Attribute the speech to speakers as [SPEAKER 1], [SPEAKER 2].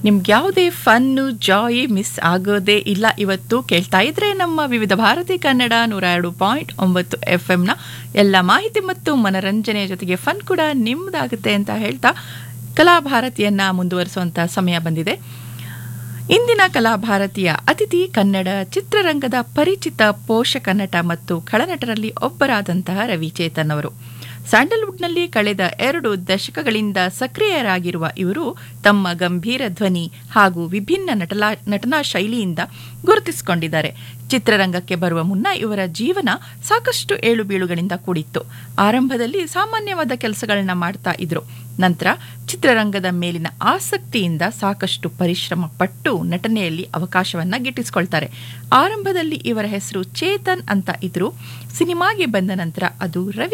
[SPEAKER 1] ನಿಮ್ಗೆ ಯಾವುದೇ fun Joy miss ಆಗೋದೇ ಇಲ್ಲ ಇವತ್ತು ಕೇಳ್ತಾ ಇದ್ರೆ ನಮ್ಮ ವಿವಿಧ ಭಾರತಿ ಕನ್ನಡ ನೂರ ಎರಡು ಪಾಯಿಂಟ್ ಒಂಬತ್ತು ಎಫ್ ಎಂನ ಎಲ್ಲ ಮಾಹಿತಿ ಮತ್ತು ಮನರಂಜನೆಯ ಜೊತೆಗೆ ಫನ್ ಕೂಡ ನಿಮ್ಮದಾಗುತ್ತೆ ಅಂತ ಹೇಳ್ತಾ ಕಲಾಭಾರತಿಯನ್ನ ಮುಂದುವರಿಸುವಂತ ಸಮಯ ಬಂದಿದೆ ಇಂದಿನ ಕಲಾಭಾರತಿಯ ಅತಿಥಿ ಕನ್ನಡ ಚಿತ್ರರಂಗದ ಪರಿಚಿತ ಪೋಷಕ ನಟ ಮತ್ತು ಖಳನಟರಲ್ಲಿ ಒಬ್ಬರಾದಂತಹ ರವಿಚೇತನ್ ಅವರು ಸ್ಯಾಂಡಲ್ವುಡ್ನಲ್ಲಿ ಕಳೆದ ಎರಡು ದಶಕಗಳಿಂದ ಸಕ್ರಿಯರಾಗಿರುವ ಇವರು ತಮ್ಮ ಗಂಭೀರ ಧ್ವನಿ ಹಾಗೂ ವಿಭಿನ್ನ ನಟಲಾ ನಟನಾ ಶೈಲಿಯಿಂದ ಗುರುತಿಸಿಕೊಂಡಿದ್ದಾರೆ ಚಿತ್ರರಂಗಕ್ಕೆ ಬರುವ ಮುನ್ನ ಇವರ ಜೀವನ ಸಾಕಷ್ಟು ಏಳು ಬೀಳುಗಳಿಂದ ಕೂಡಿತ್ತು ಆರಂಭದಲ್ಲಿ ಸಾಮಾನ್ಯವಾದ ಕೆಲಸಗಳನ್ನ ಮಾಡ್ತಾ ಇದ್ರು ನಂತರ ಚಿತ್ರರಂಗದ ಮೇಲಿನ ಆಸಕ್ತಿಯಿಂದ ಸಾಕಷ್ಟು ಪರಿಶ್ರಮ ಪಟ್ಟು ನಟನೆಯಲ್ಲಿ ಅವಕಾಶವನ್ನ ಗಿಟ್ಟಿಸಿಕೊಳ್ತಾರೆ ಆರಂಭದಲ್ಲಿ ಇವರ ಹೆಸರು ಚೇತನ್ ಅಂತ ಇದ್ರು ಸಿನಿಮಾಗೆ ಬಂದ ನಂತರ ಅದು ರವಿ